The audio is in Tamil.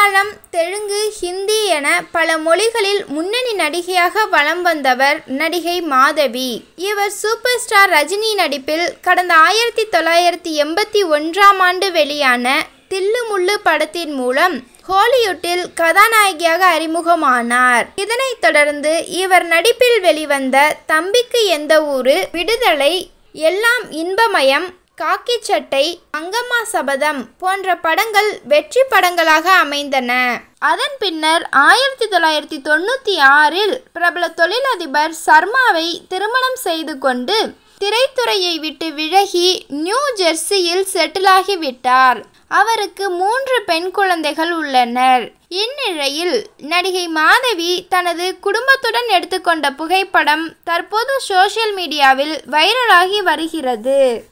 மலையாளம் தெலுங்கு ஹிந்தி என பல மொழிகளில் முன்னணி நடிகையாக வலம் வந்தவர் நடிகை மாதவி இவர் சூப்பர் ஸ்டார் ரஜினி நடிப்பில் கடந்த ஆயிரத்தி தொள்ளாயிரத்தி எண்பத்தி ஒன்றாம் ஆண்டு வெளியான தில்லு முள்ளு படத்தின் மூலம் ஹாலிவுட்டில் கதாநாயகியாக அறிமுகமானார் இதனைத் தொடர்ந்து இவர் நடிப்பில் வெளிவந்த தம்பிக்கு எந்த ஊரு விடுதலை எல்லாம் இன்பமயம் காக்கி சட்டை அங்கம்மா சபதம் போன்ற படங்கள் வெற்றி படங்களாக அமைந்தன அதன் பின்னர் ஆயிரத்தி தொள்ளாயிரத்தி தொண்ணூற்றி ஆறில் பிரபல தொழிலதிபர் சர்மாவை திருமணம் செய்து கொண்டு திரைத்துறையை விட்டு விலகி நியூ ஜெர்சியில் செட்டிலாகிவிட்டார் அவருக்கு மூன்று பெண் குழந்தைகள் உள்ளனர் இந்நிலையில் நடிகை மாதவி தனது குடும்பத்துடன் எடுத்துக்கொண்ட புகைப்படம் தற்போது சோஷியல் மீடியாவில் வைரலாகி வருகிறது